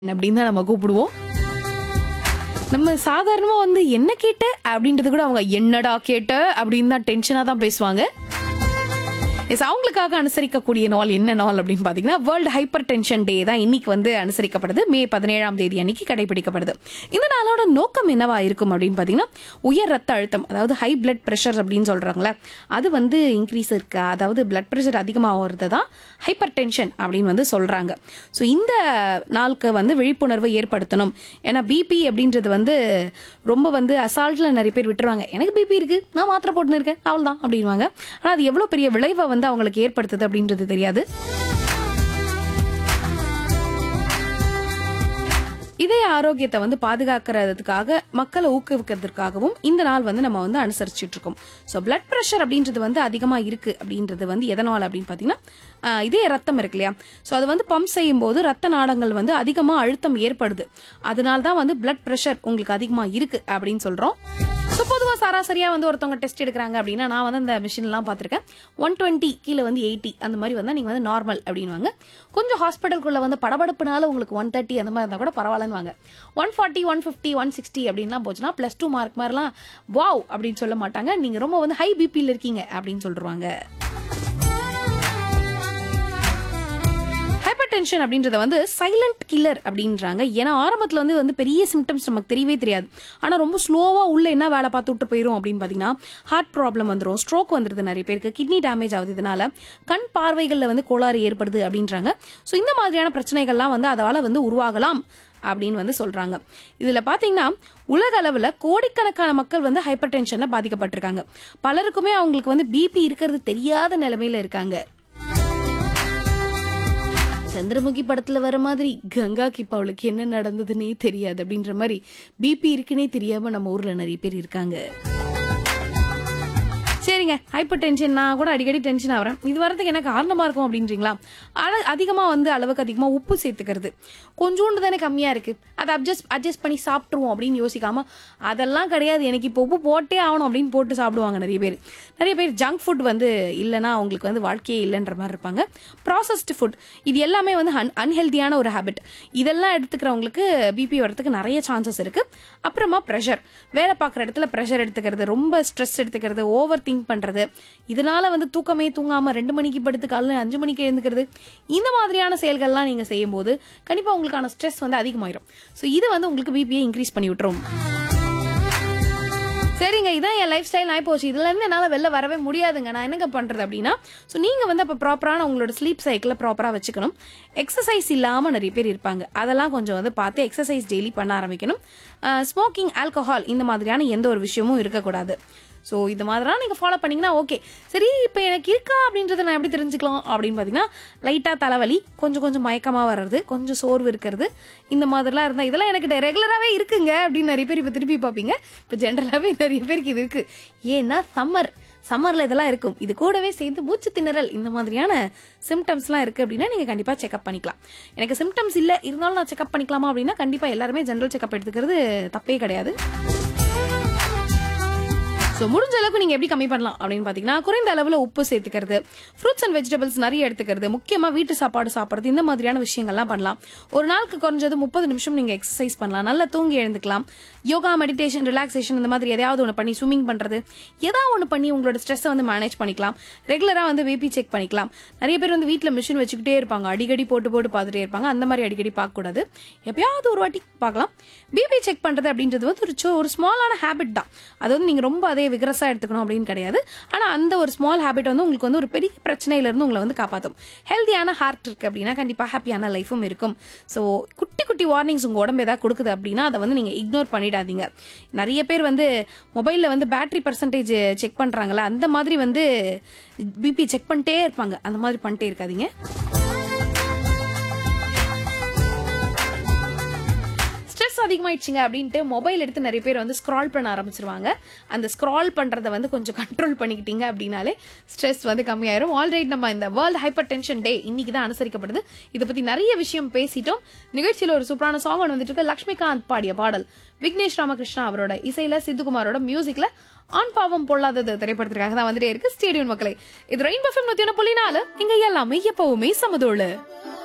அப்படின்னு தான் நம்ம கூப்பிடுவோம் நம்ம சாதாரணமா வந்து என்ன கேட்ட அப்படின்றது கூட அவங்க என்னடா கேட்ட அப்படின்னு தான் டென்ஷனா தான் பேசுவாங்க எஸ் அவங்களுக்காக அனுசரிக்கக்கூடிய நாள் என்ன நாள் அப்படின்னு பாத்தீங்கன்னா வேர்ல்டு ஹைப்பர் டென்ஷன் டே தான் இன்னைக்கு வந்து அனுசரிக்கப்படுது மே பதினேழாம் தேதி அன்னைக்கு கடைபிடிக்கப்படுது இந்த நாளோட நோக்கம் என்னவா இருக்கும் அப்படின்னு பாத்தீங்கன்னா உயர் ரத்த அழுத்தம் அதாவது ஹை பிளட் பிரஷர் அப்படின்னு சொல்றாங்களே அது வந்து இன்க்ரீஸ் இருக்கு அதாவது பிளட் பிரஷர் அதிகமாகிறது தான் ஹைப்பர் டென்ஷன் அப்படின்னு வந்து சொல்றாங்க ஸோ இந்த நாளுக்கு வந்து விழிப்புணர்வு ஏற்படுத்தணும் ஏன்னா பிபி அப்படின்றது வந்து ரொம்ப வந்து அசால்ட்ல நிறைய பேர் விட்டுருவாங்க எனக்கு பிபி இருக்கு நான் மாத்திரை போட்டுன்னு இருக்கேன் அவ்வளவுதான் அப்படின்வாங்க ஆனா அது எவ்வளவு பெரிய விளைவை வந்து அவங்களுக்கு ஏற்படுத்துது அப்படின்றது தெரியாது இதய ஆரோக்கியத்தை வந்து பாதுகாக்கிறதுக்காக மக்களை ஊக்குவிக்கிறதுக்காகவும் இந்த நாள் வந்து நம்ம வந்து அனுசரிச்சுட்டு இருக்கோம் ஸோ பிளட் ப்ரெஷர் அப்படின்றது வந்து அதிகமா இருக்கு அப்படின்றது வந்து எதனால் அப்படின்னு பார்த்தீங்கன்னா ஆஹ் இதய ரத்தம் இருக்கு இல்லையா ஸோ அது வந்து பம்ப் செய்யும் போது ரத்த நாடங்கள் வந்து அதிகமா அழுத்தம் ஏற்படுது அதனால தான் வந்து பிளட் ப்ரெஷர் உங்களுக்கு அதிகமா இருக்கு அப்படின்னு சொல்றோம் ஸோ பொதுவாக சராசரியா வந்து ஒருத்தவங்க டெஸ்ட் எடுக்கிறாங்க அப்படின்னா நான் வந்து அந்த மிஷின்லாம் பார்த்துருக்கேன் ஒன் டுவெண்ட்டி கீழே வந்து எயிட்டி அந்த மாதிரி வந்தால் நீங்கள் வந்து நார்மல் அப்படின்வாங்க கொஞ்சம் ஹாஸ்பிட்டலுக்குள்ள வந்து படபடப்புனால உங்களுக்கு ஒன் தேர்ட்டி அந்த மாதிரி இருந்தால் கூட பரவாயில்லன்னு one forty one fifty one sixty அப்படின்லாம் போச்சுன்னா ப்ளஸ் டூ மார்க் மாதிரிலாம் வாவ் அப்படின்னு சொல்ல மாட்டாங்க நீங்கள் ரொம்ப வந்து ஹை பிபியில் இருக்கீங்க அப்படின்னு சொல்லிடுவாங்க ஹைப்பர் டென்ஷன் அப்படின்றத வந்து சைலண்ட் கில்லர் அப்படின்றாங்க ஏன்னா ஆரம்பத்தில் வந்து வந்து பெரிய சிம்டம்ஸ் நமக்கு தெரியவே தெரியாது ஆனால் ரொம்ப ஸ்லோவாக உள்ள என்ன வேலை பார்த்து விட்டு போயிடும் அப்படின்னு பார்த்தீங்கன்னா ஹார்ட் ப்ராப்ளம் வந்துடும் ஸ்ட்ரோக் வந்துடுது நிறைய பேருக்கு கிட்னி டேமேஜ் ஆகுது இதனால கண் பார்வைகளில் வந்து கோளாறு ஏற்படுது அப்படின்றாங்க ஸோ இந்த மாதிரியான பிரச்சனைகள்லாம் வந்து அதால வந்து உருவாகலாம் அப்படின்னு வந்து சொல்றாங்க இதுல பாத்தீங்கன்னா உலக அளவுல கோடிக்கணக்கான மக்கள் வந்து ஹைப்பர் டென்ஷன்ல பாதிக்கப்பட்டிருக்காங்க பலருக்குமே அவங்களுக்கு வந்து பிபி இருக்கிறது தெரியாத நிலைமையில இருக்காங்க சந்திரமுகி படத்துல வர மாதிரி கங்காக்கு இப்ப அவளுக்கு என்ன நடந்ததுன்னே தெரியாது அப்படின்ற மாதிரி பிபி இருக்குன்னே தெரியாம நம்ம ஊர்ல நிறைய பேர் இருக்காங்க சரிங்க ஹைப்பர் டென்ஷன் நான் கூட அடிக்கடி டென்ஷன் ஆகிறேன் இது வரதுக்கு என்ன காரணமா இருக்கும் அப்படின்றீங்களா ஆனால் அதிகமாக வந்து அளவுக்கு அதிகமாக உப்பு சேர்த்துக்கிறது கொஞ்சோண்டு தானே கம்மியாக இருக்கு அதை அட்ஜஸ்ட் அட்ஜஸ்ட் பண்ணி சாப்பிட்ருவோம் அப்படின்னு யோசிக்காம அதெல்லாம் கிடையாது எனக்கு இப்போ உப்பு போட்டே ஆகணும் அப்படின்னு போட்டு சாப்பிடுவாங்க நிறைய பேர் நிறைய பேர் ஜங்க் ஃபுட் வந்து இல்லைன்னா அவங்களுக்கு வந்து வாழ்க்கையே இல்லைன்ற மாதிரி இருப்பாங்க ப்ராசஸ்டு ஃபுட் இது எல்லாமே வந்து அன் அன்ஹெல்தியான ஒரு ஹேபிட் இதெல்லாம் எடுத்துக்கிறவங்களுக்கு பிபி வரதுக்கு நிறைய சான்சஸ் இருக்கு அப்புறமா ப்ரெஷர் வேலை பார்க்குற இடத்துல ப்ரெஷர் எடுத்துக்கிறது ரொம்ப ஸ்ட்ரெஸ் எடுத்துக்கிறது ஓவர் திங்க் பண்றது இதனால வந்து தூக்கமே தூங்காம ரெண்டு மணிக்கு படுத்து காலையில் அஞ்சு மணிக்கு எழுந்துக்கிறது இந்த மாதிரியான செயல்கள்லாம் நீங்க செய்யும்போது கண்டிப்பா உங்களுக்கான ஸ்ட்ரெஸ் வந்து அதிகமாயிரும் ஸோ இது வந்து உங்களுக்கு பிபியை இன்க்ரீஸ் பண்ணி விட்டுரும் சரிங்க இதான் என் லைஃப் ஸ்டைல் ஆகி போச்சு இதுல இருந்து என்னால் வெளில வரவே முடியாதுங்க நான் என்னங்க பண்றது அப்படின்னா ஸோ நீங்க வந்து அப்போ ப்ராப்பரான உங்களோட ஸ்லீப் சைக்கிளை ப்ராப்பராக வச்சுக்கணும் எக்ஸசைஸ் இல்லாமல் நிறைய பேர் இருப்பாங்க அதெல்லாம் கொஞ்சம் வந்து பார்த்து எக்ஸசைஸ் டெய்லி பண்ண ஆரம்பிக்கணும் ஸ்மோக்கிங் ஆல்கஹால் இந்த மாதிரியான எந்த ஒரு விஷயமும் இருக்கக்கூடாது ஸோ இது மாதிரிலாம் நீங்கள் ஃபாலோ பண்ணீங்கன்னா ஓகே சரி இப்போ எனக்கு இருக்கா அப்படின்றத நான் எப்படி தெரிஞ்சுக்கலாம் அப்படின்னு பார்த்தீங்கன்னா லைட்டாக தலைவலி கொஞ்சம் கொஞ்சம் மயக்கமாக வர்றது கொஞ்சம் சோர்வு இருக்கிறது இந்த மாதிரிலாம் இருந்தால் இதெல்லாம் எனக்கு ரெகுலராகவே இருக்குங்க அப்படின்னு நிறைய பேர் இப்போ திருப்பி பார்ப்பீங்க இப்போ ஜென்ரலாகவே நிறைய பேருக்கு இது இருக்குது ஏன்னா சம்மர் சம்மரில் இதெல்லாம் இருக்கும் இது கூடவே சேர்ந்து மூச்சு திணறல் இந்த மாதிரியான சிம்டம்ஸ்லாம் இருக்குது அப்படின்னா நீங்கள் கண்டிப்பாக செக்அப் பண்ணிக்கலாம் எனக்கு சிம்டம்ஸ் இல்லை இருந்தாலும் நான் செக்அப் பண்ணிக்கலாமா அப்படின்னா கண்டிப்பாக எல்லாருமே ஜென்ரல் செக்அப் எடுத்துக்கிறது தப்பே கிடையாது ஸோ முடிஞ்ச அளவுக்கு நீங்கள் எப்படி கம்மி பண்ணலாம் அப்படின்னு பார்த்தீங்கன்னா குறைந்த அளவில் உப்பு சேர்த்துக்கிறது ஃப்ரூட்ஸ் அண்ட் வெஜிடபிள்ஸ் நிறைய எடுத்துக்கிறது முக்கியமாக வீட்டு சாப்பாடு சாப்பிட்றது இந்த மாதிரியான விஷயங்கள்லாம் பண்ணலாம் ஒரு நாளுக்கு குறைஞ்சது முப்பது நிமிஷம் நீங்கள் எக்ஸசைஸ் பண்ணலாம் நல்லா தூங்கி எழுந்துக்கலாம் யோகா மெடிடேஷன் ரிலாக்ஸேஷன் இந்த மாதிரி எதையாவது ஒன்று பண்ணி ஸ்விம்மிங் பண்ணுறது ஏதாவது ஒன்று பண்ணி உங்களோட ஸ்ட்ரெஸ்ஸை வந்து மேனேஜ் பண்ணிக்கலாம் ரெகுலராக வந்து பிபி செக் பண்ணிக்கலாம் நிறைய பேர் வந்து வீட்டில் மிஷின் வச்சுக்கிட்டே இருப்பாங்க அடிக்கடி போட்டு போட்டு பார்த்துட்டே இருப்பாங்க அந்த மாதிரி அடிக்கடி பார்க்கக்கூடாது எப்பயாவது ஒரு வாட்டி பார்க்கலாம் பிபி செக் பண்ணுறது அப்படின்றது வந்து ஒரு சோ- ஒரு ஸ்மாலான ஹேபிட் தான் அது வந்து நீங்கள் ரொம்ப அதே விகரஸா எடுத்துக்கணும் அப்படின்னு கிடையாது ஆனால் அந்த ஒரு ஸ்மால் ஹேபிட் வந்து உங்களுக்கு வந்து ஒரு பெரிய பிரச்சனையில இருந்து உங்களை வந்து காப்பாற்றும் ஹெல்த்தியான ஹார்ட் இருக்கு அப்படின்னா கண்டிப்பாக ஹாப்பியான லைஃபும் இருக்கும் ஸோ குட்டி குட்டி வார்னிங்ஸ் உங்கள் உடம்பு ஏதாவது கொடுக்குது அப்படின்னா அதை வந்து நீங்கள் இக்னோர் பண்ணிடாதீங்க நிறைய பேர் வந்து மொபைலில் வந்து பேட்டரி பர்சன்டேஜ் செக் பண்ணுறாங்களா அந்த மாதிரி வந்து பிபி செக் பண்ணிட்டே இருப்பாங்க அந்த மாதிரி பண்ணிட்டே இருக்காதீங்க ஸ்ட்ரெஸ் அதிகமாயிடுச்சுங்க அப்படின்ட்டு மொபைல் எடுத்து நிறைய பேர் வந்து ஸ்க்ரால் பண்ண ஆரம்பிச்சிருவாங்க அந்த ஸ்க்ரால் பண்றத வந்து கொஞ்சம் கண்ட்ரோல் பண்ணிக்கிட்டீங்க அப்படின்னாலே ஸ்ட்ரெஸ் வந்து கம்மியாயிரும் ஆல்ரைட் நம்ம இந்த வேர்ல்ட் ஹைப்பர் டென்ஷன் டே இன்னைக்கு தான் அனுசரிக்கப்படுது இதை பத்தி நிறைய விஷயம் பேசிட்டோம் நிகழ்ச்சியில ஒரு சூப்பரான சாங் ஒன்று வந்துட்டு இருக்கு லக்ஷ்மிகாந்த் பாடிய பாடல் விக்னேஷ் ராமகிருஷ்ணா அவரோட இசையில சித்துகுமாரோட மியூசிக்ல ஆண் பாவம் பொல்லாதது திரைப்படத்திற்காக தான் வந்துட்டே இருக்கு ஸ்டேடியம் மக்களே இது ரெயின் பஃபம் நூத்தி ஒன்று புள்ளி நாலு இங்க எல்லாமே எப்பவுமே சமதோளு